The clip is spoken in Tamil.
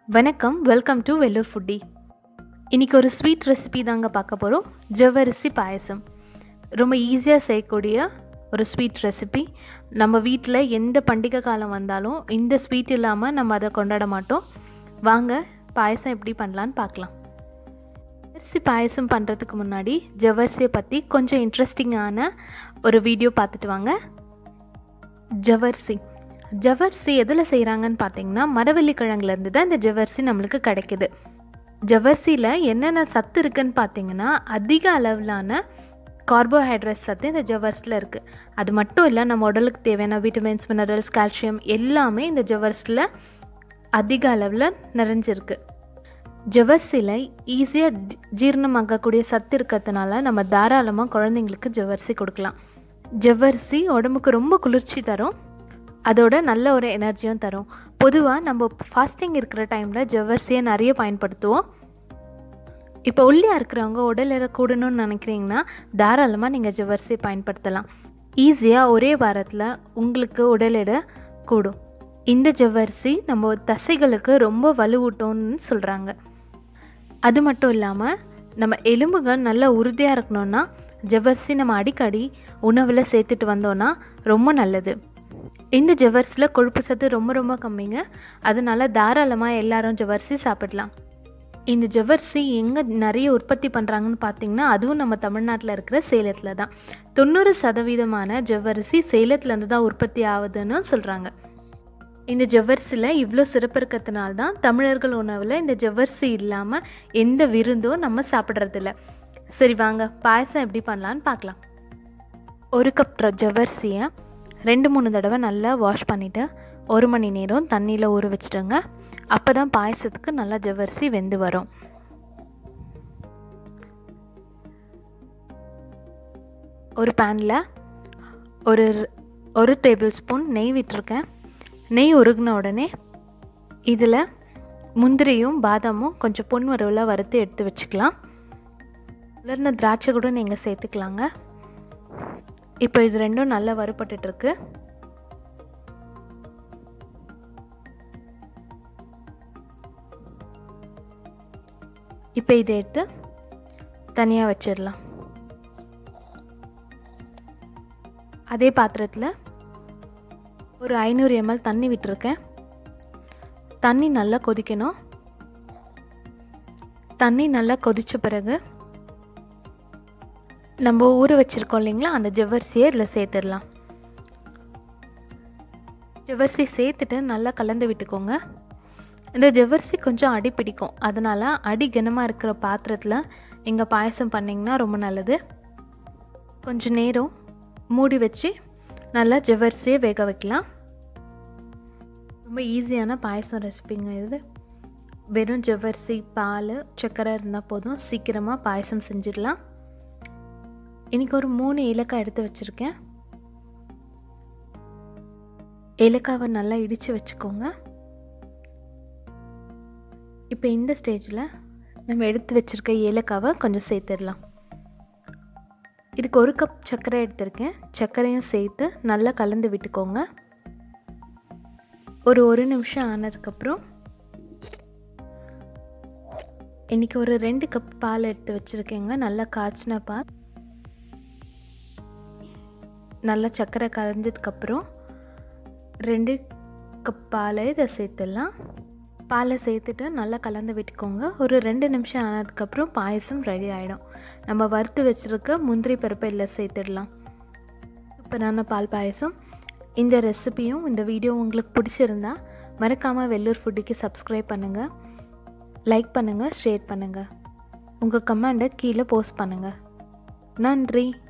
வணக்கம் வெல்கம் டு வெல்லூர் ஃபுட்டி இன்றைக்கி ஒரு ஸ்வீட் ரெசிபி தாங்க பார்க்க போகிறோம் ஜவ்வரிசி பாயசம் ரொம்ப ஈஸியாக செய்யக்கூடிய ஒரு ஸ்வீட் ரெசிபி நம்ம வீட்டில் எந்த பண்டிகை காலம் வந்தாலும் இந்த ஸ்வீட் இல்லாமல் நம்ம அதை கொண்டாட மாட்டோம் வாங்க பாயசம் எப்படி பண்ணலான்னு பார்க்கலாம் அரிசி பாயசம் பண்ணுறதுக்கு முன்னாடி ஜவ்வரிசியை பற்றி கொஞ்சம் இன்ட்ரெஸ்டிங்கான ஒரு வீடியோ பார்த்துட்டு வாங்க ஜவ்வரிசி ஜவ்வரிசி எதில் செய்கிறாங்கன்னு பார்த்தீங்கன்னா மரவள்ளி கிழங்குலேருந்து தான் இந்த ஜவ்வரிசி நம்மளுக்கு கிடைக்குது ஜவ்வரிசியில் என்னென்ன சத்து இருக்குன்னு பார்த்தீங்கன்னா அதிக அளவிலான கார்போஹைட்ரேட் சத்து இந்த ஜவ்வரிசியில் இருக்குது அது மட்டும் இல்லை நம்ம உடலுக்கு தேவையான விட்டமின்ஸ் மினரல்ஸ் கால்சியம் எல்லாமே இந்த ஜவ்வரிசியில் அதிக அளவில் நிறைஞ்சிருக்கு ஜவ்வரிசியில் ஈஸியாக ஜீரணமாக்கக்கூடிய சத்து இருக்கிறதுனால நம்ம தாராளமாக குழந்தைங்களுக்கு ஜவ்வரிசி கொடுக்கலாம் ஜவ்வரிசி உடம்புக்கு ரொம்ப குளிர்ச்சி தரும் அதோட நல்ல ஒரு எனர்ஜியும் தரும் பொதுவாக நம்ம ஃபாஸ்டிங் இருக்கிற டைமில் ஜவ்வரிசியை நிறைய பயன்படுத்துவோம் இப்போ ஒல்லியாக இருக்கிறவங்க உடல் எடை கூடணும்னு நினைக்கிறீங்கன்னா தாராளமாக நீங்கள் ஜவ்வரிசி பயன்படுத்தலாம் ஈஸியாக ஒரே வாரத்தில் உங்களுக்கு உடல் எடை கூடும் இந்த ஜவ்வரிசி நம்ம தசைகளுக்கு ரொம்ப வலுவூட்டும்னு சொல்கிறாங்க அது மட்டும் இல்லாமல் நம்ம எலும்புகள் நல்லா உறுதியாக இருக்கணும்னா ஜவ்வரிசி நம்ம அடிக்கடி உணவில் சேர்த்துட்டு வந்தோன்னா ரொம்ப நல்லது இந்த ஜவ்வரிசியில் கொழுப்பு சத்து ரொம்ப ரொம்ப கம்மிங்க அதனால தாராளமாக எல்லாரும் ஜவ்வரிசி சாப்பிடலாம் இந்த ஜவ்வரிசி எங்கே நிறைய உற்பத்தி பண்ணுறாங்கன்னு பார்த்தீங்கன்னா அதுவும் நம்ம தமிழ்நாட்டில் இருக்கிற சேலத்தில் தான் தொண்ணூறு சதவீதமான ஜவ்வரிசி சேலத்துலேருந்து தான் உற்பத்தி ஆகுதுன்னு சொல்கிறாங்க இந்த ஜவ்வரிசியில் இவ்வளோ சிறப்பு இருக்கிறதுனால தான் தமிழர்கள் உணவில் இந்த ஜவ்வரிசி இல்லாமல் எந்த விருந்தும் நம்ம சாப்பிட்றதில்ல சரி வாங்க பாயசம் எப்படி பண்ணலான்னு பார்க்கலாம் ஒரு கப் ஜவ்வரிசியை ரெண்டு மூணு தடவை நல்லா வாஷ் பண்ணிவிட்டு ஒரு மணி நேரம் தண்ணியில் ஊற வச்சுடுங்க அப்போ தான் பாயசத்துக்கு நல்லா ஜவ்வரிசி வெந்து வரும் ஒரு பேனில் ஒரு ஒரு டேபிள் ஸ்பூன் நெய் விட்டுருக்கேன் நெய் உருகின உடனே இதில் முந்திரியும் பாதாமும் கொஞ்சம் பொன் வரவில் வறுத்து எடுத்து வச்சுக்கலாம் உலர்ந்த திராட்சை கூட நீங்கள் சேர்த்துக்கலாங்க இப்போ இது ரெண்டும் நல்லா வறுபட்டுருக்கு இப்போ இதை எடுத்து தனியாக வச்சிடலாம் அதே பாத்திரத்தில் ஒரு ஐநூறு எம்எல் தண்ணி விட்டுருக்கேன் தண்ணி நல்லா கொதிக்கணும் தண்ணி நல்லா கொதித்த பிறகு நம்ம ஊற வச்சுருக்கோம் இல்லைங்களா அந்த ஜவ்வரிசியை இதில் சேர்த்துடலாம் ஜவ்வரிசி சேர்த்துட்டு நல்லா கலந்து விட்டுக்கோங்க இந்த ஜவ்வரிசி கொஞ்சம் அடி பிடிக்கும் அதனால் அடி கனமாக இருக்கிற பாத்திரத்தில் நீங்கள் பாயசம் பண்ணிங்கன்னா ரொம்ப நல்லது கொஞ்சம் நேரம் மூடி வச்சு நல்லா ஜவ்வரிசியை வேக வைக்கலாம் ரொம்ப ஈஸியான பாயசம் ரெசிபிங்க இது வெறும் ஜவ்வரிசி பால் சர்க்கரை இருந்தால் போதும் சீக்கிரமாக பாயசம் செஞ்சிடலாம் இன்றைக்கி ஒரு மூணு ஏலக்காய் எடுத்து வச்சுருக்கேன் ஏலக்காவை நல்லா இடித்து வச்சுக்கோங்க இப்போ இந்த ஸ்டேஜில் நம்ம எடுத்து வச்சுருக்க ஏலக்காவை கொஞ்சம் சேர்த்துடலாம் இதுக்கு ஒரு கப் சர்க்கரை எடுத்திருக்கேன் சர்க்கரையும் சேர்த்து நல்லா கலந்து விட்டுக்கோங்க ஒரு ஒரு நிமிஷம் ஆனதுக்கப்புறம் இன்றைக்கி ஒரு ரெண்டு கப் பால் எடுத்து வச்சுருக்கேங்க நல்லா காய்ச்சின பால் நல்லா சர்க்கரை கரைஞ்சதுக்கப்புறம் ரெண்டு கப் பாலை இதை சேர்த்துடலாம் பாலை சேர்த்துட்டு நல்லா கலந்து விட்டுக்கோங்க ஒரு ரெண்டு நிமிஷம் ஆனதுக்கப்புறம் பாயசம் ரெடி ஆகிடும் நம்ம வறுத்து வச்சுருக்க முந்திரி பருப்பை இல்லை சேர்த்துடலாம் சூப்பரான பால் பாயசம் இந்த ரெசிபியும் இந்த வீடியோ உங்களுக்கு பிடிச்சிருந்தா மறக்காமல் வெள்ளூர் ஃபுட்டுக்கு சப்ஸ்கிரைப் பண்ணுங்கள் லைக் பண்ணுங்கள் ஷேர் பண்ணுங்கள் உங்கள் கமெண்டை கீழே போஸ்ட் பண்ணுங்கள் நன்றி